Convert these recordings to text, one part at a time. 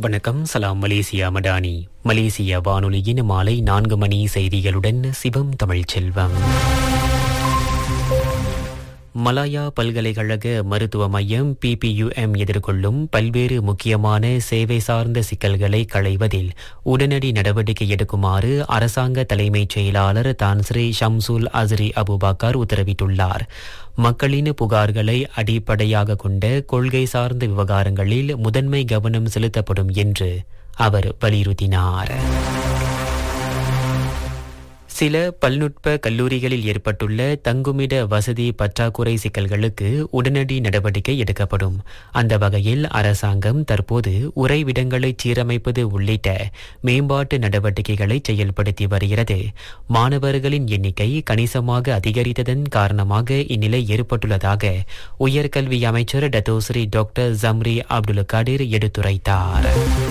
வணக்கம் சலாம் மலேசியா மடானி மலேசிய வானொலியின் மாலை நான்கு மணி செய்திகளுடன் சிவம் தமிழ்ச்செல்வம் மலாயா பல்கலைக்கழக மருத்துவ மையம் பிபியுஎம் எதிர்கொள்ளும் பல்வேறு முக்கியமான சேவை சார்ந்த சிக்கல்களை களைவதில் உடனடி நடவடிக்கை எடுக்குமாறு அரசாங்க தலைமைச் செயலாளர் தான்ஸ்ரீ ஷம்சுல் அஸ்ரி அபுபாக்கர் உத்தரவிட்டுள்ளார் மக்களின் புகார்களை அடிப்படையாக கொண்ட கொள்கை சார்ந்த விவகாரங்களில் முதன்மை கவனம் செலுத்தப்படும் என்று அவர் வலியுறுத்தினார் சில பல்நுட்ப கல்லூரிகளில் ஏற்பட்டுள்ள தங்குமிட வசதி பற்றாக்குறை சிக்கல்களுக்கு உடனடி நடவடிக்கை எடுக்கப்படும் அந்த வகையில் அரசாங்கம் தற்போது உறைவிடங்களை சீரமைப்பது உள்ளிட்ட மேம்பாட்டு நடவடிக்கைகளை செயல்படுத்தி வருகிறது மாணவர்களின் எண்ணிக்கை கணிசமாக அதிகரித்ததன் காரணமாக இந்நிலை ஏற்பட்டுள்ளதாக உயர்கல்வி அமைச்சர் Datuk Seri doctor Zambry Abdul Kadir எடுத்துரைத்தார்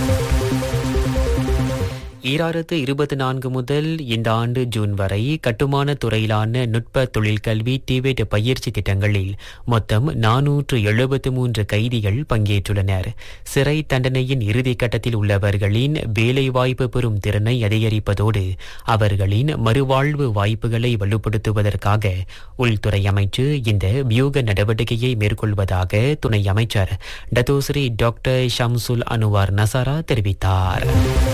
ஈராயிரத்து இருபத்தி நான்கு முதல் இந்த ஆண்டு ஜூன் வரை கட்டுமான துறையிலான நுட்ப தொழிற்கல்வி டிவேட் பயிற்சி திட்டங்களில் மொத்தம் நானூற்று எழுபத்து மூன்று கைதிகள் பங்கேற்றுள்ளனர் சிறை தண்டனையின் இறுதி கட்டத்தில் உள்ளவர்களின் வேலைவாய்ப்பு பெறும் திறனை அதிகரிப்பதோடு அவர்களின் மறுவாழ்வு வாய்ப்புகளை வலுப்படுத்துவதற்காக உள்துறை அமைச்சு இந்த வியூக நடவடிக்கையை மேற்கொள்வதாக துணை அமைச்சர் Datuk Seri doctor Shamsul Anuar Nasarah தெரிவித்தார்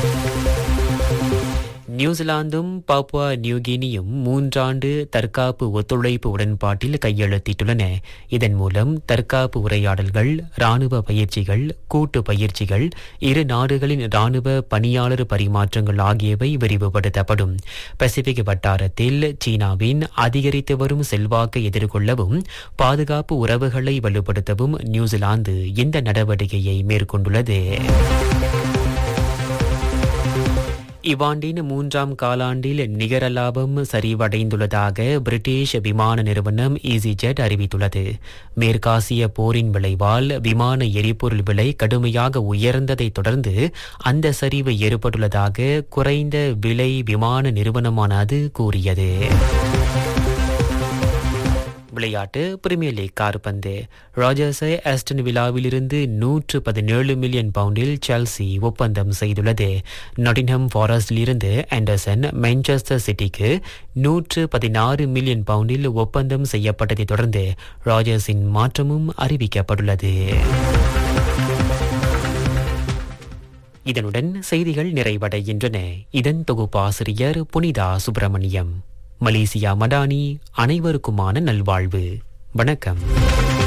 நியூசிலாந்தும் பாப்புவா நியூகினியும் மூன்றாண்டு தற்காப்பு ஒத்துழைப்பு உடன்பாட்டில் கையெழுத்திட்டுள்ளன இதன் மூலம் தற்காப்பு உரையாடல்கள் ராணுவ பயிற்சிகள் கூட்டு பயிற்சிகள் இரு நாடுகளின் ராணுவ பணியாளர் பரிமாற்றங்கள் ஆகியவை விரிவுபடுத்தப்படும் பசிபிக் வட்டாரத்தில் சீனாவின் அதிகரித்து வரும் செல்வாக்கை எதிர்கொள்ளவும் பாதுகாப்பு உறவுகளை வலுப்படுத்தவும் நியூசிலாந்து இந்த நடவடிக்கையை மேற்கொண்டுள்ளது இவ்வாண்டின் மூன்றாம் காலாண்டில் நிகர லாபம் சரிவடைந்துள்ளதாக பிரிட்டிஷ் விமான நிறுவனம் ஈசிஜெட் அறிவித்துள்ளது மேற்காசிய போரின் விளைவால் விமான எரிபொருள் விலை கடுமையாக உயர்ந்ததைத் தொடர்ந்து அந்த சரிவு ஏற்பட்டுள்ளதாக குறைந்த விலை விமான நிறுவனமான அது கூறியது விளையாட்டு பிரீமியர் லீக் கார்பந்து ராஜர்ஸை ஆஸ்டன் விழாவிலிருந்து நூற்று பதினேழு மில்லியன் பவுண்டில் செல்சி ஒப்பந்தம் செய்துள்ளது நாட்டின்ஹம் ஃபாரஸ்டிலிருந்து ஆண்டர்சன் மான்செஸ்டர் சிட்டிக்கு நூற்று பதினாறு மில்லியன் பவுண்டில் ஒப்பந்தம் செய்யப்பட்டதைத் தொடர்ந்து ராஜர்ஸின் மாற்றமும் அறிவிக்கப்பட்டுள்ளது இதனுடன் செய்திகள் நிறைவடைகின்றன இதன் தொகுப்பாசிரியர் புனிதா சுப்பிரமணியம் மலேசியா மடானி அனைவருக்குமான நல்வாழ்வு வணக்கம்